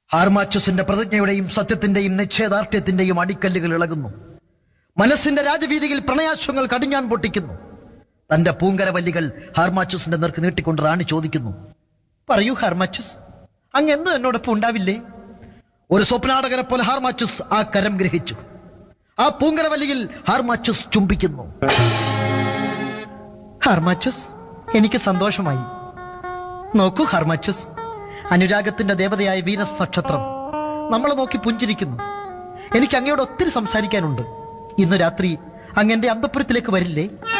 ഹാർമാച്ചസിന്റെ പ്രതിജ്ഞയുടെയും സത്യത്തിന്റെയും നിശ്ചയദാർഢ്യത്തിന്റെയും അടിക്കല്ലുകൾ ഇളകുന്നു മനസ്സിന്റെ രാജവീതിയിൽ പ്രണയാശ്വങ്ങൾ കടിഞ്ഞാൻ പൊട്ടിക്കുന്നു തന്റെ പൂങ്കരവല്ലികൾ ഹാർമാച്ചസിന്റെ നേർക്ക് നീട്ടിക്കൊണ്ട് റാണി ചോദിക്കുന്നു പറയൂ ഹാർമാച്ചസ് അങ്ങ് എന്നും എന്നോടൊപ്പം ഉണ്ടാവില്ലേ ഒരു സ്വപ്നാടകരെ പോലെ ഹാർമാച്ചസ് ആ കരം ഗ്രഹിച്ചു ആ പൂങ്കരവല്ലിയിൽ ഹാർമാച്ചസ് ചുംബിക്കുന്നു ഹാർമാച്ചസ് എനിക്ക് സന്തോഷമായി നോക്കൂ ഹാർമാച്ചസ് അനുരാഗത്തിന്റെ ദേവതയായ വീനസ് നക്ഷത്രം നമ്മളെ നോക്കി പുഞ്ചിരിക്കുന്നു എനിക്ക് അങ്ങയോട് ഒത്തിരി സംസാരിക്കാനുണ്ട് ഇന്ന് രാത്രി അങ്ങ് എന്റെ അന്തപുരത്തിലേക്ക് വരില്ലേ